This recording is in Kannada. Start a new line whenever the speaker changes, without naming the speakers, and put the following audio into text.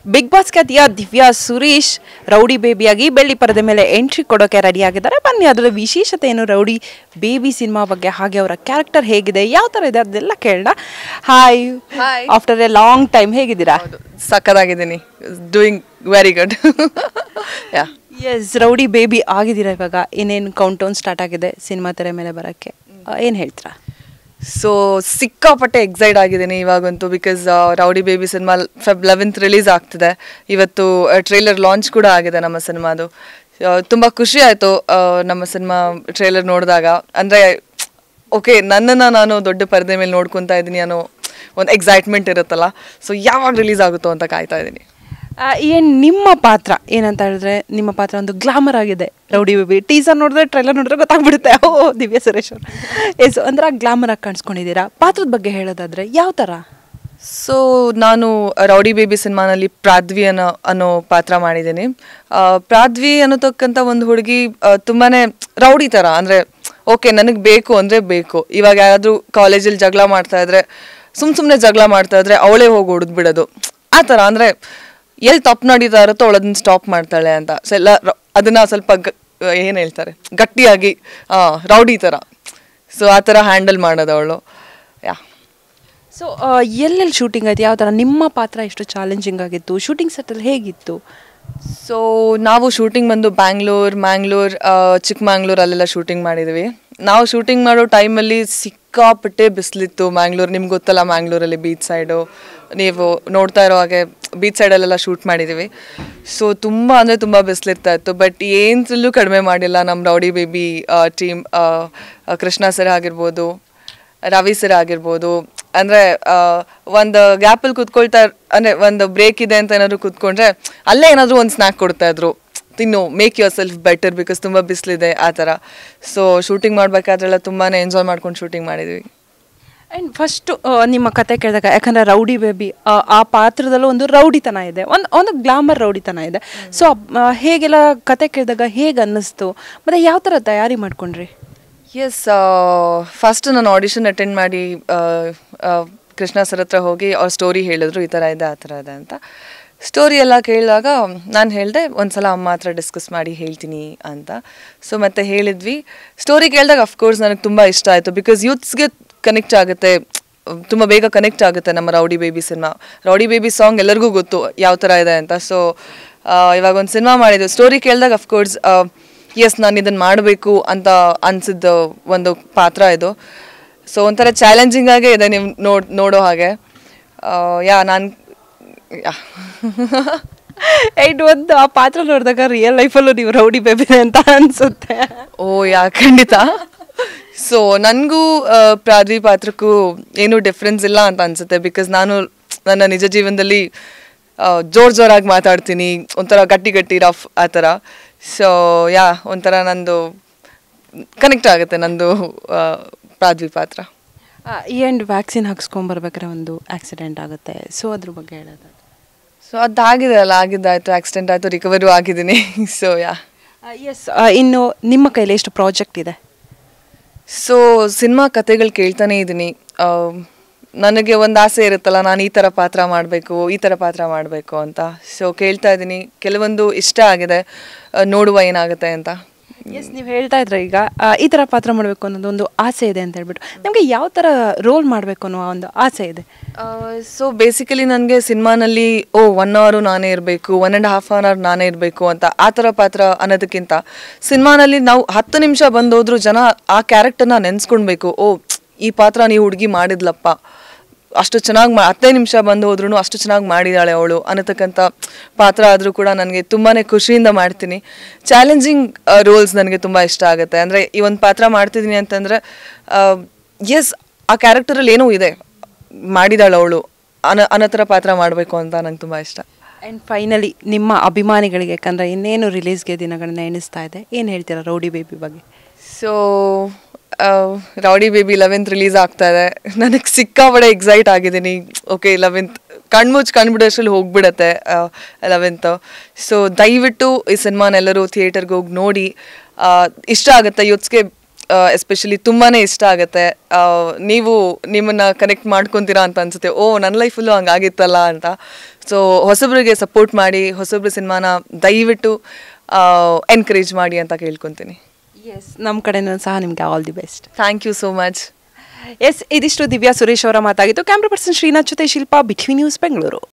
ಬಿಗ್ ಬಾಸ್ ಖ್ಯಾತಿಯ ದಿವ್ಯಾ ಸುರೇಶ್ ರೌಡಿ ಬೇಬಿಯಾಗಿ ಬೆಳ್ಳಿ ಪರದೆ ಮೇಲೆ ಎಂಟ್ರಿ ಕೊಡೋಕೆ ರೆಡಿ ಆಗಿದ್ದಾರೆ ಬನ್ನಿ ಅದರ ವಿಶೇಷತೆ ಏನು ರೌಡಿ ಬೇಬಿ ಸಿನಿಮಾ ಬಗ್ಗೆ ಹಾಗೆ ಅವರ ಕ್ಯಾರೆಕ್ಟರ್ ಹೇಗಿದೆ ಯಾವ ಥರ ಇದೆ ಅದೆಲ್ಲ ಕೇಳೋಣ hi
Hi.
After a long time ಹೇಗಿದ್ದೀರಾ
ಸಕ್ಕದಾಗಿದ್ದೀನಿ doing very good yeah
yes rowdy baby ಆಗಿದ್ದೀರಾ ಇವಾಗ ಇನ್ನೇನು ಕೌಂಟ್ ಡೌನ್ ಸ್ಟಾರ್ಟ್ ಆಗಿದೆ ಸಿನಿಮಾ ತೆರೆ ಮೇಲೆ ಬರೋಕ್ಕೆ ಏನು ಹೇಳ್ತೀರಾ
ಸೊ ಸಿಕ್ಕಾಪಟ್ಟೆ ಎಕ್ಸೈಟ್ ಆಗಿದ್ದೀನಿ ಇವಾಗಂತೂ because rowdy baby cinema Feb eleventh release ಆಗ್ತಿದೆ ಇವತ್ತು ಟ್ರೇಲರ್ ಲಾಂಚ್ ಕೂಡ ಆಗಿದೆ ನಮ್ಮ ಸಿನಿಮಾದು ತುಂಬ ಖುಷಿ ಆಯಿತು ನಮ್ಮ ಸಿನಿಮಾ ಟ್ರೇಲರ್ ನೋಡಿದಾಗ ಅಂದರೆ ಓಕೆ ನನ್ನನ್ನು ನಾನು ದೊಡ್ಡ ಪರದೆ ಮೇಲೆ ನೋಡ್ಕೊತಾ ಇದ್ದೀನಿ ಅನ್ನೋ ಒಂದು ಎಕ್ಸೈಟ್ಮೆಂಟ್ ಇರುತ್ತಲ್ಲ ಸೊ ಯಾವಾಗ ರಿಲೀಸ್ ಆಗುತ್ತೋ ಅಂತ ಕಾಯ್ತಾ ಇದ್ದೀನಿ
ಏನು ನಿಮ್ಮ ಪಾತ್ರ ಏನಂತ ಹೇಳಿದ್ರೆ ನಿಮ್ಮ ಪಾತ್ರ ಒಂದು ಗ್ಲಾಮರ್ ಆಗಿದೆ ರೌಡಿ ಬೇಬಿ ಟೀಸರ್ ನೋಡಿದ್ರೆ ಟ್ರೈಲರ್ ನೋಡಿದ್ರೆ ಗೊತ್ತಾಗ್ಬಿಡುತ್ತೆ ಓ ದಿವ್ಯ ಸುರೇಶ್ ಅವರು ಎಸ್ ಅಂದ್ರೆ ಗ್ಲಾಮರ್ ಆಗಿ ಕಾಣಿಸ್ಕೊಂಡಿದ್ದೀರಾ ಪಾತ್ರದ ಬಗ್ಗೆ ಹೇಳೋದಾದ್ರೆ ಯಾವ ಥರ
ಸೊ ನಾನು ರೌಡಿ ಬೇಬಿ ಸಿನಿಮಾನಲ್ಲಿ ಪ್ರಾದ್ವಿ ಅನ್ನೋ ಅನ್ನೋ ಪಾತ್ರ ಮಾಡಿದ್ದೀನಿ ಆ, ಪ್ರಾದ್ವಿ ಅನ್ನೋತಕ್ಕಂಥ ಒಂದು ಹುಡುಗಿ ಆ, ತುಂಬಾನೇ ರೌಡಿ ಥರ ಅಂದರೆ ಓಕೆ ನನಗೆ ಬೇಕು ಅಂದರೆ ಬೇಕು ಇವಾಗ ಯಾರಾದರೂ ಕಾಲೇಜಲ್ಲಿ ಜಗಳ ಮಾಡ್ತಾ ಇದ್ರೆ ಸುಮ್ಮ ಸುಮ್ಮನೆ ಜಗಳ ಮಾಡ್ತಾ ಇದ್ರೆ ಅವಳೇ ಹೋಗಿ ಹೊಡೆದ್ಬಿಡೋದು ಆ ಥರ ಅಂದರೆ ಎಲ್ಲಿ ತಪ್ಪು ನಡೀತಾ ಇರುತ್ತೋ ಅವಳು ಅದನ್ನ ಸ್ಟಾಪ್ ಮಾಡ್ತಾಳೆ ಅಂತ ಸೊ ಎಲ್ಲ ರ- ಅದನ್ನ ಸ್ವಲ್ಪ ಏನು ಹೇಳ್ತಾರೆ ಗಟ್ಟಿಯಾಗಿ ಆ, ರೌಡಿ ಥರ ಸೊ ಆ ಥರ ಹ್ಯಾಂಡಲ್ ಮಾಡೋದು ಅವಳು ಯಾ
ಸೊ ಎಲ್ಲೆಲ್ಲಿ ಶೂಟಿಂಗ್ ಆಯ್ತು ಯಾವ ಥರ ನಿಮ್ಮ ಪಾತ್ರ ಎಷ್ಟು ಚಾಲೆಂಜಿಂಗ್ ಆಗಿತ್ತು ಶೂಟಿಂಗ್ ಸೆಟಲ್ ಹೇಗಿತ್ತು
ಸೊ ನಾವು ಶೂಟಿಂಗ್ ಬಂದು ಬ್ಯಾಂಗ್ಳೂರ್ ಮ್ಯಾಂಗ್ಳೂರ್ ಚಿಕ್ಕಮ್ಯಾಂಗ್ಳೂರ್ ಅಲ್ಲೆಲ್ಲ ಶೂಟಿಂಗ್ ಮಾಡಿದ್ವಿ ನಾವು ಶೂಟಿಂಗ್ ಮಾಡೋ ಟೈಮಲ್ಲಿ ಸಿಕ್ಕಾಪಟ್ಟೆ ಬಿಸಿಲಿತ್ತು ಮ್ಯಾಂಗ್ಳೂರ್ ನಿಮ್ಗೆ ಗೊತ್ತಲ್ಲ ಮ್ಯಾಂಗ್ಳೂರಲ್ಲಿ ಬೀಚ್ ಸೈಡು ನೀವು ನೋಡ್ತಾ ಇರೋ ಹಾಗೆ ಬೀಚ್ ಸೈಡಲ್ಲೆಲ್ಲ ಶೂಟ್ ಮಾಡಿದ್ದೀವಿ ಸೊ ತುಂಬ ಅಂದರೆ ತುಂಬ ಬಿಸಿಲಿರ್ತಾ ಇತ್ತು ಬಟ್ ಏನ್ರಲ್ಲೂ ಕಡಿಮೆ ಮಾಡಿಲ್ಲ ನಮ್ಮ rowdy baby team Krishna sir ಆಗಿರ್ಬೋದು ರವಿ ಸರ್ ಆಗಿರ್ಬೋದು ಅಂದ್ರೆ ಆ, ಒಂದು ಗ್ಯಾಪಲ್ಲಿ ಕುತ್ಕೊಳ್ತಾ ಅಂದ್ರೆ ಒಂದು ಬ್ರೇಕ್ ಇದೆ ಅಂತ ಏನಾದ್ರು ಕುತ್ಕೊಂಡ್ರೆ ಅಲ್ಲೇ ಏನಾದ್ರು ಒಂದು ಸ್ನ್ಯಾಕ್ ಕೊಡ್ತಾ ಇದ್ರು ತಿನ್ನು make yourself better because ತುಂಬ ಬಿಸಿಲಿದೆ ಆ ಥರ ಸೊ ಶೂಟಿಂಗ್ ಮಾಡ್ಬೇಕಾದ್ರೆಲ್ಲ ತುಂಬಾ ಎಂಜಾಯ್ ಮಾಡ್ಕೊಂಡು ಶೂಟಿಂಗ್ ಮಾಡಿದ್ವಿ
ಆ್ಯಂಡ್ ಫಸ್ಟು ನಿಮ್ಮ ಕತೆ ಕೇಳಿದಾಗ ಯಾಕಂದರೆ ರೌಡಿ ಬೇಬಿ ಆ ಪಾತ್ರದಲ್ಲೂ ಒಂದು ರೌಡಿತನ ಇದೆ ಒಂದು ಒಂದು ಗ್ಲಾಮರ್ ರೌಡಿತನ ಇದೆ ಸೊ ಹೇಗೆಲ್ಲ ಕತೆ ಕೇಳಿದಾಗ ಹೇಗೆ ಅನ್ನಿಸ್ತು ಮತ್ತು ಯಾವ ಥರ ತಯಾರಿ ಮಾಡ್ಕೊಂಡ್ರಿ
ಎಸ್ ಫಸ್ಟ್ ನಾನು ಆಡಿಷನ್ ಅಟೆಂಡ್ ಮಾಡಿ ಆ, ಆ, ಕೃಷ್ಣ ಸರ್ ಹತ್ರ ಹೋಗಿ ಅವ್ರ ಸ್ಟೋರಿ ಹೇಳಿದ್ರು ಈ ಥರ ಇದೆ ಆ ಥರ ಇದೆ ಅಂತ ಸ್ಟೋರಿ ಎಲ್ಲ ಕೇಳಿದಾಗ ನಾನು ಹೇಳಿದೆ ಒಂದ್ಸಲ ಅಮ್ಮ ಹತ್ರ ಡಿಸ್ಕಸ್ ಮಾಡಿ ಹೇಳ್ತೀನಿ ಅಂತ ಸೊ ಮತ್ತೆ ಹೇಳಿದ್ವಿ ಸ್ಟೋರಿ ಕೇಳಿದಾಗ ಅಫ್ಕೋರ್ಸ್ ನನಗೆ ತುಂಬ ಇಷ್ಟ ಆಯಿತು ಬಿಕಾಸ್ ಯೂತ್ಸ್ಗೆ ಕನೆಕ್ಟ್ ಆಗುತ್ತೆ ತುಂಬ ಬೇಗ ಕನೆಕ್ಟ್ ಆಗುತ್ತೆ ನಮ್ಮ rowdy baby cinema rowdy baby song ಎಲ್ಲರಿಗೂ ಗೊತ್ತು ಯಾವ ಥರ ಇದೆ ಅಂತ ಸೊ ಇವಾಗ ಒಂದು ಸಿನಿಮಾ ಮಾಡಿದ್ವಿ ಸ್ಟೋರಿ ಕೇಳಿದಾಗ ಅಫ್ಕೋರ್ಸ್ ಎಸ್ ನಾನು ಇದನ್ನು ಮಾಡಬೇಕು ಅಂತ ಅನ್ಸಿದ್ದ ಒಂದು ಪಾತ್ರ ಇದು ಸೊ ಒಂಥರ ಚಾಲೆಂಜಿಂಗ್ ಆಗೇ ಇದೆ ನೀವು ನೋಡ್ ನೋಡೋ ಹಾಗೆ ಆ, ಯಾ ನಾನು ಯಾ
ಆ್ಯಂಡ್ ಒಂದು ಆ ಪಾತ್ರ ನೋಡಿದಾಗ ರಿಯಲ್ ಲೈಫಲ್ಲೂ ನೀವು ರೌಡಿ ಬೇಬಿ ಅಂತ ಅನಿಸುತ್ತೆ
ಓ ಯಾ ಖಂಡಿತ ಸೊ ನನಗೂ ಪ್ರಾದ್ವಿ ಪಾತ್ರಕ್ಕೂ ಏನೂ ಡಿಫ್ರೆನ್ಸ್ ಇಲ್ಲ ಅಂತ ಅನ್ಸುತ್ತೆ ಬಿಕಾಸ್ ನಾನು ನನ್ನ ನಿಜ ಜೀವನದಲ್ಲಿ ಆ, ಜೋರ್ ಜೋರಾಗಿ ಮಾತಾಡ್ತೀನಿ ಒಂಥರ ಗಟ್ಟಿ ಗಟ್ಟಿ ರಫ್ ಆ ಥರ ಸೊ ಯಾ ಒಂಥರ ನಂದು ಕನೆಕ್ಟ್ ಆಗುತ್ತೆ ನಂದು ಆ, ಪ್ರಾದ್ವಿ ಪಾತ್ರ
ಈ ಆ್ಯಂಡ್ ವ್ಯಾಕ್ಸಿನ್ ಹಾಕ್ಸ್ಕೊಂಬರ್ಬೇಕಾದ್ರೆ ಒಂದು ಆಕ್ಸಿಡೆಂಟ್ ಆಗುತ್ತೆ ಸೊ ಅದ್ರ ಬಗ್ಗೆ ಹೇಳೋದು
ಸೊ ಅದಾಗಿದೆ ಅಲ್ಲ ಆಗಿದ್ದಾಯ್ತು ಆಕ್ಸಿಡೆಂಟ್ ಆಯಿತು ರಿಕವರು ಆಗಿದ್ದೀನಿ ಸೊ ಯಾ
ಎಸ್ ಇನ್ನು ನಿಮ್ಮ ಕೈಲಿ ಎಷ್ಟು ಪ್ರಾಜೆಕ್ಟ್ ಇದೆ
ಸೊ ಸಿನಿಮಾ ಕತೆಗಳು ಕೇಳ್ತಾನೆ ಇದ್ದೀನಿ ನನಗೆ ಒಂದು ಆಸೆ ಇರುತ್ತಲ್ಲ ನಾನು ಈ ಥರ ಪಾತ್ರ ಮಾಡಬೇಕು ಈ ಥರ ಪಾತ್ರ ಮಾಡಬೇಕು ಅಂತ ಸೊ ಕೇಳ್ತಾ ಇದ್ದೀನಿ ಕೆಲವೊಂದು ಇಷ್ಟ ಆಗಿದೆ ಆ, ನೋಡುವ ಏನಾಗುತ್ತೆ ಅಂತ
ಎಸ್ ನೀವು ಹೇಳ್ತಾ ಇದ್ರೆ ಈಗ ಆ, ಈ ಥರ ಪಾತ್ರ ಮಾಡಬೇಕು ಅನ್ನೋದು ಒಂದು ಆಸೆ ಇದೆ ಅಂತ ಹೇಳ್ಬಿಟ್ಟು ನಿಮಗೆ ಯಾವ ಥರ ರೋಲ್ ಮಾಡಬೇಕು ಅನ್ನೋ ಒಂದು ಆಸೆ ಇದೆ
ಸೊ ಬೇಸಿಕಲಿ ನನಗೆ ಸಿನಿಮಾನಲ್ಲಿ ಓ ಒನ್ ಅವರು ನಾನೇ ಇರಬೇಕು one and half an hour ನಾನೇ ಇರಬೇಕು ಅಂತ ಆ ಥರ ಪಾತ್ರ ಅನ್ನೋದಕ್ಕಿಂತ ಸಿನಿಮಾನಲ್ಲಿ ನಾವು ಹತ್ತು ನಿಮಿಷ ಬಂದೋದ್ರು ಜನ ಆ ಕ್ಯಾರೆಕ್ಟರ್ನ ನೆನೆಸ್ಕೊಳ್ಬೇಕು ಓ ಈ ಪಾತ್ರ ನೀವು ಹುಡುಗಿ ಮಾಡಿದ್ಲಪ್ಪ ಅಷ್ಟು ಚೆನ್ನಾಗಿ ಮಾ ಹತ್ತೈದು ನಿಮಿಷ ಬಂದು ಹೋದ್ರೂ ಅಷ್ಟು ಚೆನ್ನಾಗಿ ಮಾಡಿದಾಳೆ ಅವಳು ಅನ್ನತಕ್ಕಂಥ ಪಾತ್ರ ಆದರೂ ಕೂಡ ನನಗೆ ತುಂಬಾ ಖುಷಿಯಿಂದ ಮಾಡ್ತೀನಿ ಚಾಲೆಂಜಿಂಗ್ ರೋಲ್ಸ್ ನನಗೆ ತುಂಬ ಇಷ್ಟ ಆಗುತ್ತೆ ಅಂದರೆ ಈ ಒಂದು ಪಾತ್ರ ಮಾಡ್ತಿದ್ದೀನಿ ಅಂತಂದರೆ ಎಸ್ ಆ ಕ್ಯಾರೆಕ್ಟರಲ್ಲಿ ಏನೋ ಇದೆ ಮಾಡಿದಾಳು ಅವಳು ಅನ ಅನ್ನೋ ಥರ ಪಾತ್ರ ಮಾಡಬೇಕು ಅಂತ ನಂಗೆ ತುಂಬ ಇಷ್ಟ
ಆ್ಯಂಡ್ ಫೈನಲಿ ನಿಮ್ಮ ಅಭಿಮಾನಿಗಳಿಗೆ ಯಾಕಂದರೆ ಇನ್ನೇನು ರಿಲೀಸ್ಗೆ ದಿನಗಳನ್ನ ಎಣಿಸ್ತಾ ಇದೆ ಏನು ಹೇಳ್ತೀರಾ ರೌಡಿ ಬೇಬಿ ಬಗ್ಗೆ
so rowdy baby eleventh release ಆಗ್ತಾ ಇದೆ ನನಗೆ ಸಿಕ್ಕಾಪಡೆ ಎಕ್ಸೈಟ್ ಆಗಿದ್ದೀನಿ ಓಕೆ ಲೆವೆಂತ್ ಕಣ್ಮುಚ್ಚು ಕಣ್ಬಿಡೋಷ್ಟ್ರಲ್ಲಿ ಹೋಗ್ಬಿಡತ್ತೆ ಲೆವೆಂತ್ ಸೊ ದಯವಿಟ್ಟು ಈ ಸಿನಿಮಾನ ಎಲ್ಲರೂ ಥಿಯೇಟರ್ಗೆ ಹೋಗಿ ನೋಡಿ ಆ, ಇಷ್ಟ ಆಗುತ್ತೆ ಯೂತ್ಸ್ಗೆ ಎಸ್ಪೆಷಲಿ ತುಂಬಾ ಇಷ್ಟ ಆಗುತ್ತೆ ಆ, ನೀವು ನಿಮ್ಮನ್ನ ಕನೆಕ್ಟ್ ಮಾಡ್ಕೊತೀರಾ ಅಂತ ಅನ್ಸುತ್ತೆ ಓ ನನ್ನ ಲೈಫಲ್ಲೂ ಹಂಗಾಗಿತ್ತಲ್ಲ ಅಂತ ಸೊ ಹೊಸಬ್ರಿಗೆ ಸಪೋರ್ಟ್ ಮಾಡಿ ಹೊಸಬ್ರ ಸಿನಿಮಾನ ದಯವಿಟ್ಟು ಎನ್ಕರೇಜ್ ಮಾಡಿ ಅಂತ ಕೇಳ್ಕೊತೀನಿ
ಎಸ್ ನಮ್ಮ ಕಡೆನೂ ಸಹ ನಿಮಗೆ all the best
thank you so much
yes ಇದಿಷ್ಟು ದಿವ್ಯಾ ಸುರೇಶ್ ಅವರ ಮಾತಾಗಿತ್ತು ಕ್ಯಾಮ್ರಾ ಪರ್ಸನ್ ಶ್ರೀನಾಥ್ ಜೊತೆ ಶಿಲ್ಪಾ ಬಿಟ್ವಿ ನ್ಯೂಸ್ ಬೆಂಗಳೂರು